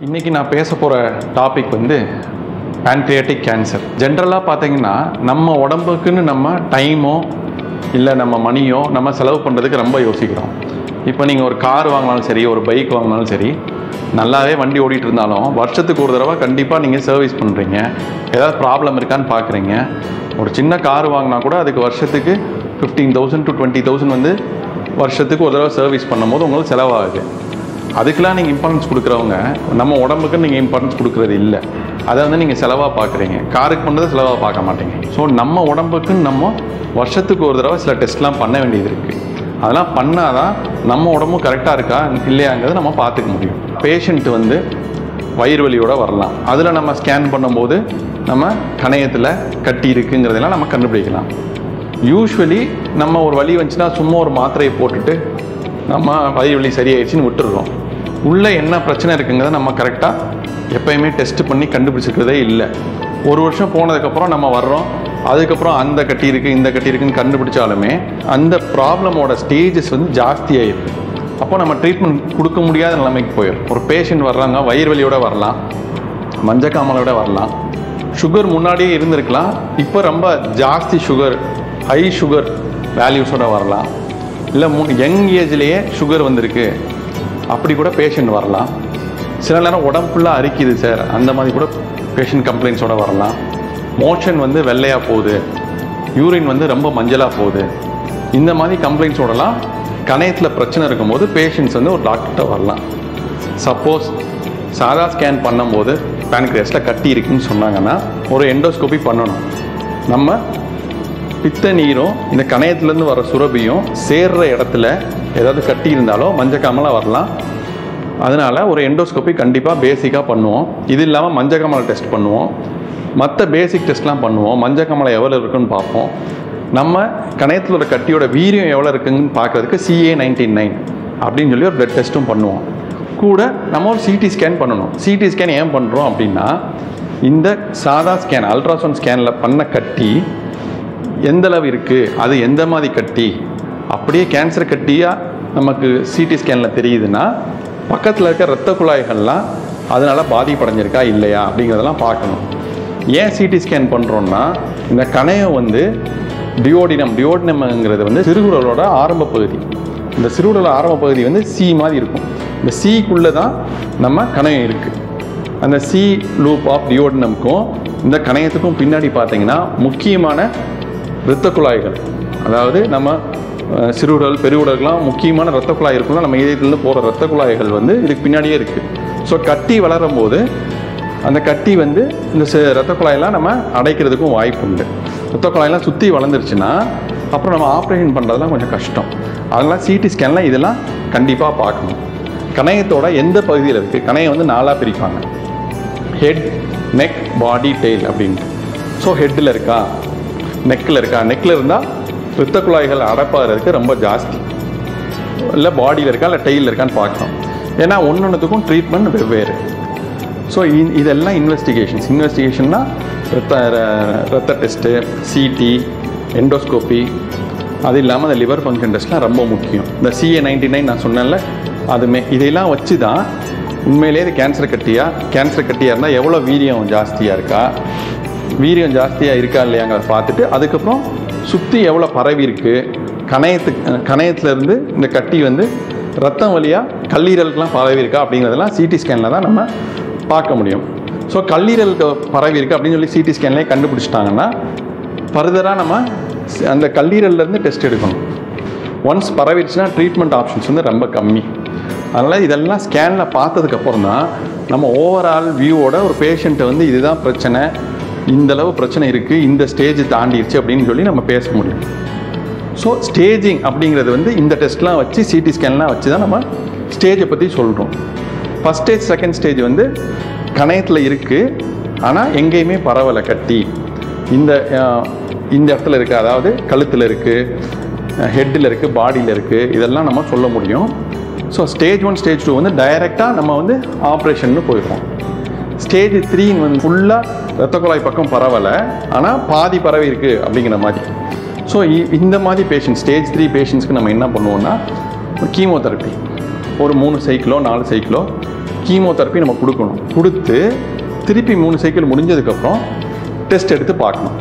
இன்றைக்கி நான் பேச போகிற டாபிக் வந்து pancreatic கேன்சர் ஜென்ரலாக பார்த்தீங்கன்னா நம்ம உடம்புக்குன்னு நம்ம டைமோ இல்லை நம்ம மணியோ நம்ம செலவு பண்ணுறதுக்கு ரொம்ப யோசிக்கிறோம் இப்போ நீங்கள் ஒரு கார் வாங்கினாலும் சரி ஒரு பைக் வாங்கினாலும் சரி நல்லாவே வண்டி ஓடிட்டு இருந்தாலும் வருஷத்துக்கு ஒரு தடவை கண்டிப்பாக நீங்கள் சர்வீஸ் பண்ணுறீங்க ஏதாவது ப்ராப்ளம் இருக்கான்னு பார்க்குறீங்க ஒரு சின்ன கார் வாங்கினா கூட அதுக்கு வருஷத்துக்கு fifteen thousand to twenty thousand வந்து வருஷத்துக்கு ஒரு தடவை சர்வீஸ் பண்ணும்போது உங்களுக்கு செலவாகுது அதுக்கெலாம் நீங்கள் இம்பார்ட்டன்ஸ் கொடுக்குறவங்க நம்ம உடம்புக்கு நீங்கள் இம்பார்ட்டன்ஸ் கொடுக்குறது இல்லை அதை வந்து நீங்கள் செலவாக பார்க்குறீங்க காருக்கு பண்ணுறது செலவாக பார்க்க மாட்டீங்க ஸோ நம்ம உடம்புக்குன்னு நம்ம வருஷத்துக்கு ஒரு தடவை சில டெஸ்ட்லாம் பண்ண வேண்டியது இருக்குது அதெல்லாம் பண்ணால் தான் நம்ம உடம்பும் கரெக்டாக இருக்கா இல்லையாங்கிறத நம்ம பார்த்துக்க முடியும் பேஷண்ட் வந்து வயிறு வலியோட வரலாம் அதில் நம்ம ஸ்கேன் பண்ணும்போது நம்ம கணையத்தில் கட்டி இருக்குங்கிறதெல்லாம் நம்ம கண்டுபிடிக்கலாம் யூஸ்வலி நம்ம ஒரு வலி வந்துச்சுன்னா சும்மா ஒரு மாத்திரையை போட்டுட்டு நம்ம வயிறு வலி சரியாயிடுச்சுன்னு விட்டுடுறோம் உள்ளே என்ன பிரச்சனை இருக்குங்கிறத நம்ம கரெக்டாக எப்பயுமே டெஸ்ட் பண்ணி கண்டுபிடிச்சிக்கிறதே இல்லை ஒரு வருஷம் போனதுக்கப்புறம் நம்ம வர்றோம் அதுக்கப்புறம் அந்த கட்டி இருக்குது இந்த கட்டி இருக்குன்னு கண்டுபிடிச்சாலுமே அந்த ப்ராப்ளமோட ஸ்டேஜஸ் வந்து ஜாஸ்தியாயிருக்கு அப்போ நம்ம ட்ரீட்மெண்ட் கொடுக்க முடியாத நிலைமைக்கு போயிடும் ஒரு பேஷண்ட் வர்றாங்க வயிறு வலியோட வரலாம் மஞ்சக்காமலோட வரலாம் சுகர் முன்னாடியே இருந்திருக்கலாம் இப்போ ரொம்ப ஜாஸ்தி சுகர் ஹை சுகர் வேல்யூஸோட வரலாம் இல்லை மு யங் ஏஜ்லேயே சுகர் வந்திருக்கு அப்படி கூட பேஷண்ட் வரலாம் சில நேரம் உடம்பு ஃபுல்லாக அரிக்குது சார் அந்த மாதிரி கூட பேஷண்ட் கம்ப்ளைண்ட்ஸோட வரலாம் மோஷன் வந்து வெள்ளையாக போகுது யூரின் வந்து ரொம்ப மஞ்சளாக போகுது இந்த மாதிரி கம்ப்ளைண்ட்ஸோடலாம் கணையத்தில் பிரச்சனை இருக்கும்போது பேஷண்ட்ஸ் வந்து ஒரு டாக்டர்கிட்ட வரலாம் சப்போஸ் சாதா ஸ்கேன் பண்ணும்போது பேன்க்ரியாஸில் கட்டி இருக்குன்னு சொன்னாங்கன்னா ஒரு எண்டோஸ்கோபி பண்ணணும் நம்ம பித்த நீரும் இந்த கணையத்துலேருந்து வர சுரபியும் சேர்ற இடத்துல ஏதாவது கட்டி இருந்தாலோ மஞ்சக்காமலாக வரலாம் அதனால் ஒரு எண்டோஸ்கோபி கண்டிப்பாக பேசிக்காக பண்ணுவோம் இது இல்லாமல் மஞ்சக்காமலை டெஸ்ட் பண்ணுவோம் மற்ற பேசிக் டெஸ்ட்லாம் பண்ணுவோம் மஞ்சக்காமலை எவ்வளோ இருக்குன்னு பார்ப்போம் நம்ம கணையத்தில் உள்ள கட்டியோட வீரியம் எவ்வளோ இருக்குன்னு பார்க்குறதுக்கு சிஏ நைன்டீன் நைன் அப்படின்னு சொல்லி ஒரு பிளட் டெஸ்ட்டும் பண்ணுவோம் கூட நம்ம ஒரு சிடி ஸ்கேன் பண்ணணும் சிடி ஸ்கேன் ஏன் பண்ணுறோம் அப்படின்னா இந்த சாதா ஸ்கேன் அல்ட்ராசவுண்ட் ஸ்கேனில் பண்ண கட்டி எந்த அளவு இருக்குது அது எந்த மாதிரி கட்டி அப்படியே கேன்சர் கட்டியாக நமக்கு சிடி ஸ்கேனில் தெரியுதுன்னா பக்கத்தில் இருக்க இரத்த குழாய்கள்லாம் அதனால் பாதிப்படைஞ்சிருக்கா இல்லையா அப்படிங்கிறதெல்லாம் பார்க்கணும் ஏன் சிடி ஸ்கேன் பண்ணுறோன்னா இந்த கணையம் வந்து டியோடினம் டியோடினம்ங்கிறது வந்து சிறுகுடலோட ஆரம்ப பகுதி இந்த சிறுகுடல் ஆரம்ப பகுதி வந்து சி மாதிரி இருக்கும் இந்த சிக்குள்ளே தான் நம்ம கணையம் இருக்குது அந்த சி லூப் ஆஃப் டியோடினம்க்கும் இந்த கணையத்துக்கும் பின்னாடி பார்த்தீங்கன்னா முக்கியமான இரத்த குழாய்கள் அதாவது நம்ம அஹ், சிறுகுடல் பெருகுடல்கள்லாம் முக்கியமான இரத்த குழாய் இருக்குன்னா நம்ம இதயத்துலேருந்து போகிற இரத்த குழாய்கள் வந்து இதுக்கு பின்னாடியே இருக்குது ஸோ கட்டி வளரும் போது அந்த கட்டி வந்து இந்த சி- இரத்த குழாயெல்லாம் நம்ம அடைக்கிறதுக்கும் வாய்ப்பு உண்டு இரத்த குழாயெல்லாம் சுற்றி வளர்ந்துருச்சுன்னா அப்புறம் நம்ம ஆப்ரேஷன் பண்ணுறதுலாம் கொஞ்சம் கஷ்டம் அதெல்லாம் சிடி ஸ்கேன்லாம் இதெல்லாம் கண்டிப்பாக பார்க்கணும் கணையத்தோட எந்த பகுதியில் இருக்குது கணையம் வந்து நாலாக பிரிப்பாங்க ஹெட் நெக் பாடி டெய்ல் அப்படின்ட்டு ஸோ ஹெட்டில் இருக்கா நெக்கில் இருக்கா நெக்கில் இருந்தால் இரத்த குழாய்கள் அடைப்பாகிறதுக்கு ரொம்ப ஜாஸ்தி இல்லை பாடியில் இருக்கா இல்லை டெய்லில் இருக்கான்னு பார்க்கணும் ஏன்னா ஒன்று ஒன்றுத்துக்கும் ட்ரீட்மெண்ட் வெவ்வேறு ஸோ இதெல்லாம் இன்வெஸ்டிகேஷன்ஸ் இன்வெஸ்டிகேஷன்னா ரத்த ர- ரத்த டெஸ்ட்டு சிடி எண்டோஸ்கோப்பி அது இல்லாமல் அந்த லிவர் ஃபங்க்ஷன் டெஸ்ட்லாம் ரொம்ப முக்கியம் இந்த சிஏ நைன்டி நைன் நான் சொன்னேன்ல அதுமே இதையெல்லாம் வச்சு தான் உண்மையிலேயே இது கேன்சர் கட்டியா கேன்சர் கட்டியாக இருந்தால் எவ்வளோ வீரியம் ஜாஸ்தியாக இருக்கா வீரியம் ஜாஸ்தியாக இருக்கா இல்லையாங்கிறத பார்த்துட்டு அதுக்கப்புறம் சுற்றி எவ்வளோ பரவி இருக்கு கணையத்துக்கு கணையத்துலேருந்து இந்த கட்டி வந்து ரத்தம் வழியாக கல்லீரலுக்குலாம் பரவி இருக்கா அப்படிங்கிறதெல்லாம் சிடி ஸ்கேனில் தான் நம்ம பார்க்க முடியும் ஸோ கல்லீரலுக்கு பரவி இருக்கு அப்படின்னு சொல்லி சிடி ஸ்கேன்லேயே கண்டுபிடிச்சிட்டாங்கன்னா ஃபர்தராக நம்ம ஸ்- அந்த கல்லீரல்லேருந்து டெஸ்ட் எடுக்கணும் ஒன்ஸ் பரவிடுச்சுன்னா ட்ரீட்மெண்ட் ஆப்ஷன்ஸ் வந்து ரொம்ப கம்மி அதனால் இதெல்லாம் ஸ்கேனில் பார்த்ததுக்கப்புறம் தான் நம்ம ஓவரால் வியூவோட ஒரு பேஷண்ட்டை வந்து இதுதான் பிரச்சனை இந்த அளவு பிரச்சனை இருக்குது இந்த ஸ்டேஜ் தாண்டிடுச்சு அப்படின்னு சொல்லி நம்ம பேச முடியும் ஸோ ஸ்டேஜிங் அப்படிங்கிறது வந்து இந்த டெஸ்ட்லாம் வச்சு சிடி ஸ்கேன்லாம் வச்சு தான் நம்ம ஸ்டேஜை பற்றி சொல்கிறோம் ஃபஸ்ட் ஸ்டேஜ் செகண்ட் ஸ்டேஜ் வந்து கணையத்தில் இருக்குது ஆனால் எங்கேயுமே பரவலை கட்டி இந்த அஹ், இந்த இடத்துல இருக்குது அதாவது கழுத்தில் இருக்குது ஹெட்டில் இருக்குது பாடியில் இருக்குது இதெல்லாம் நம்ம சொல்ல முடியும் so stage one stage two வந்து டைரெக்டாக நம்ம வந்து ஆப்ரேஷன்னு போயிடுவோம் ஸ்டேஜ் த்ரீ வந்து ஃபுல்லாக ரத்த குழாய் பக்கம் பரவலை ஆனால் பாதி பரவி இருக்குது அப்படிங்கிற மாதிரி ஸோ இந்த மாதிரி பேஷண்ட் ஸ்டேஜ் த்ரீ பேஷண்ட்ஸ்க்கு நம்ம என்ன பண்ணுவோம்னா கீமோதெரப்பி ஒரு மூணு சைக்கிளோ நாலு சைக்கிளோ கீமோதெரப்பி நம்ம கொடுக்கணும் கொடுத்து திருப்பி மூணு சைக்கிள் முடிஞ்சதுக்கப்புறம் டெஸ்ட் எடுத்து பார்க்கணும்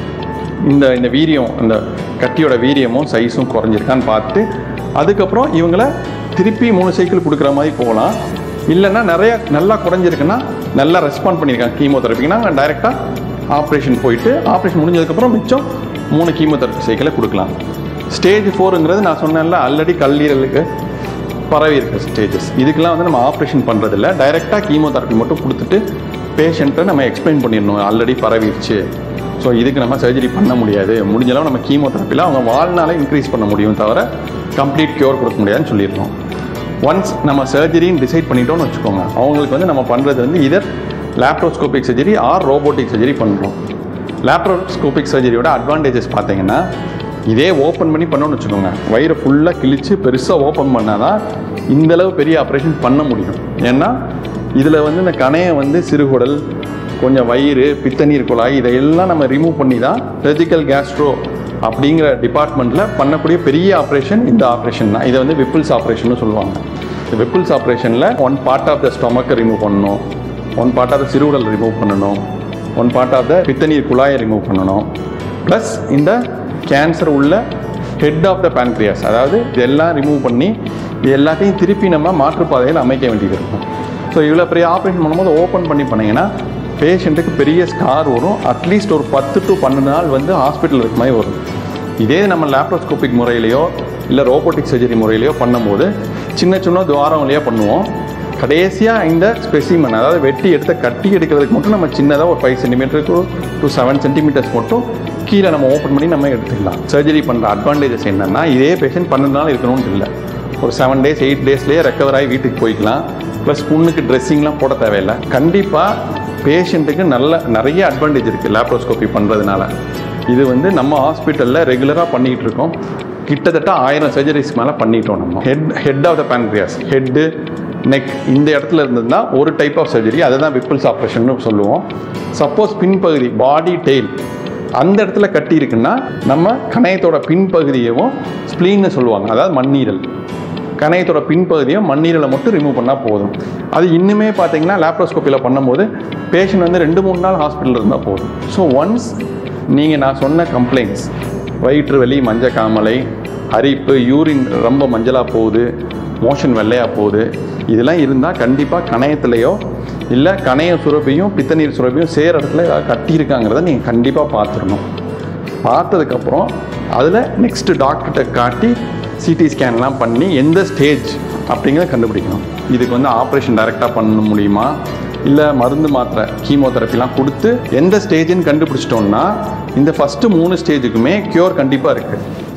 இந்த இந்த வீரியம் இந்த கட்டியோட வீரியமும் சைஸும் குறைஞ்சிருக்கான்னு பார்த்து அதுக்கப்புறம் இவங்கள திருப்பி மூணு சைக்கிள் கொடுக்குற மாதிரி போகலாம் இல்லைன்னா நிறைய நல்லா குறைஞ்சிருக்குன்னா நல்லா ரெஸ்பாண்ட் பண்ணியிருக்காங்க கீமோதெரப்பிக்குன்னா டைரெக்டாக ஆப்ரேஷன் போயிட்டு ஆப்ரேஷன் முடிஞ்சதுக்கப்புறம் மிச்சம் மூணு கீமோதெரப்பி சைக்கிளை கொடுக்கலாம் ஸ்டேஜ் ஃபோருங்கிறது நான் சொன்னேன்ல ஆல்ரெடி கல்லீரலுக்கு பரவி இருக்க ஸ்டேஜஸ் இதுக்கெல்லாம் வந்து நம்ம ஆப்ரேஷன் பண்ணுறதில்ல டைரெக்டாக கீமோதெரப்பி மட்டும் கொடுத்துட்டு பேஷண்ட்டை நம்ம எக்ஸ்பிளைன் பண்ணிடணும் ஆல்ரெடி பரவிடுச்சு ஸோ இதுக்கு நம்ம சர்ஜரி பண்ண முடியாது முடிஞ்ச அளவு நம்ம கீமோதெரப்பியில் அவங்க வாழ்நாளை இன்க்ரீஸ் பண்ண முடியும் தவிர கம்ப்ளீட் க்யூர் கொடுக்க முடியாதுன்னு சொல்லிடுறோம் ஒன்ஸ் நம்ம சர்ஜரின்னு டிசைட் பண்ணிட்டோம்னு வச்சுக்கோங்க அவங்களுக்கு வந்து நம்ம பண்ணுறது வந்து either laparoscopic surgery or robotic surgery பண்ணுறோம் லேப்ரோஸ்கோபிக் சர்ஜரியோட அட்வான்டேஜஸ் பார்த்தீங்கன்னா இதே ஓப்பன் பண்ணி பண்ணோம்னு வச்சுக்கோங்க வயிறை ஃபுல்லாக கிழிச்சு பெருசாக ஓப்பன் பண்ணால் தான் இந்தளவு பெரிய ஆப்ரேஷன் பண்ண முடியும் ஏன்னா இதில் வந்து இந்த கணையை வந்து சிறுகுடல் கொஞ்சம் வயிறு பித்தநீர் குழாய் இதையெல்லாம் நம்ம ரிமூவ் பண்ணி தான் சர்ஜிக்கல் கேஸ்ட்ரோ அப்படிங்கிற டிபார்ட்மெண்ட்டில் பண்ணக்கூடிய பெரிய ஆப்ரேஷன் இந்த ஆப்ரேஷன் தான் இதை வந்து விப்பிள்ஸ் ஆப்ரேஷன் சொல்லுவாங்க இந்த விப்பிள்ஸ் ஆப்ரேஷனில் ஒன் பார்ட் ஆஃப் த ஸ்டொமக்கை ரிமூவ் பண்ணணும் ஒன் பார்ட் ஆஃப் த சிறுகுடல் ரிமூவ் பண்ணணும் ஒன் பார்ட் ஆஃப் த பித்தநீர் குழாயை ரிமூவ் பண்ணணும் ப்ளஸ் இந்த கேன்சர் உள்ள ஹெட் ஆஃப் த pancreas அதாவது இதெல்லாம் ரிமூவ் பண்ணி இது எல்லாத்தையும் திருப்பி நம்ம மாற்றுப்பாதையில் அமைக்க வேண்டியது இருக்கும் ஸோ இவ்வளோ பெரிய ஆப்ரேஷன் பண்ணும்போது ஓப்பன் பண்ணி பண்ணீங்கன்னா பேஷண்ட்டுக்கு பெரிய ஸ்கார் வரும் அட்லீஸ்ட் ஒரு பத்து டு பன்னெண்டு நாள் வந்து ஹாஸ்பிட்டல் இருக்க மாதிரி வரும் இதே நம்ம லேப்ரோஸ்கோபிக் முறையிலையோ இல்லை ரோபோட்டிக் சர்ஜரி முறையிலையோ பண்ணும்போது சின்ன சின்ன துவாரம் வழியாக பண்ணுவோம் கடைசியாக இந்த ஸ்பெசிமன் அதாவது வெட்டி எடுத்த கட்டி எடுக்கிறதுக்கு மட்டும் நம்ம சின்னதாக ஒரு ஃபைவ் சென்டிமீட்டருக்கு டு செவன் சென்டிமீட்டர்ஸ் மட்டும் கீழே நம்ம ஓப்பன் பண்ணி நம்ம எடுத்துக்கலாம் சர்ஜரி பண்ணுற அட்வான்டேஜஸ் என்னென்னா இதே பேஷண்ட் பன்னெண்டு நாள் இருக்கணும்னு இல்லை ஒரு செவன் டேஸ் எயிட் டேஸ்லேயே ரெக்கவர் ஆகி வீட்டுக்கு போய்க்கலாம் ப்ளஸ் புண்ணுக்கு ட்ரெஸ்ஸிங்லாம் போட தேவையில்லை கண்டிப்பாக பேஷண்ட்டுக்கு நல்ல நிறைய அட்வான்டேஜ் இருக்குது லேப்ரோஸ்கோபி பண்ணுறதுனால இது வந்து நம்ம ஹாஸ்பிட்டலில் ரெகுலராக பண்ணிக்கிட்டு இருக்கோம் கிட்டத்தட்ட ஆயிரம் சர்ஜரிஸ் மேலே பண்ணிட்டோம் நம்ம head head of the pancreas head neck இந்த இடத்துல இருந்ததுன்னா ஒரு டைப் ஆஃப் சர்ஜரி அதை தான் விப்பிள்ஸ் ஆப்ரேஷன் சொல்லுவோம் சப்போஸ் பின்பகுதி பாடி டெய்ல் அந்த இடத்துல கட்டி இருக்குன்னா நம்ம கணையத்தோட பின்பகுதியவும் ஸ்ப்ளீன்னு சொல்லுவாங்க அதாவது மண்ணீரல் கணையத்தோட பின்பகுதியும் மண்ணீரலை மட்டும் ரிமூவ் பண்ணால் போதும் அது இன்னுமே பார்த்தீங்கன்னா லேப்ரோஸ்கோப்பியில் பண்ணும்போது பேஷண்ட் வந்து ரெண்டு மூணு நாள் ஹாஸ்பிட்டலில் இருந்தால் போதும் ஸோ ஒன்ஸ் நீங்கள் நான் சொன்ன கம்ப்ளைண்ட்ஸ் வயிற்று வலி மஞ்சள் காமலை அரிப்பு யூரின் ரொம்ப மஞ்சளாக போகுது மோஷன் வெள்ளையாக போகுது இதெல்லாம் இருந்தால் கண்டிப்பாக கணையத்துலேயோ இல்லை கணைய சுரப்பியும் பித்தநீர் சுரப்பியும் சேர இடத்துல ஏதாவது கட்டியிருக்காங்கிறத நீங்கள் கண்டிப்பாக பார்த்துடணும் பார்த்ததுக்கப்புறம் அதில் நெக்ஸ்ட்டு டாக்டர்கிட்ட காட்டி சிடி ஸ்கேன்லாம் பண்ணி எந்த ஸ்டேஜ் அப்படிங்கிறத கண்டுபிடிக்கணும் இதுக்கு வந்து ஆப்ரேஷன் டைரெக்டாக பண்ண முடியுமா இல்லை மருந்து மாத்திரை கீமோதெரப்பிலாம் கொடுத்து எந்த ஸ்டேஜ்னு கண்டுபிடிச்சிட்டோம்னா இந்த ஃபஸ்ட்டு மூணு ஸ்டேஜுக்குமே க்யூர் கண்டிப்பாக இருக்குது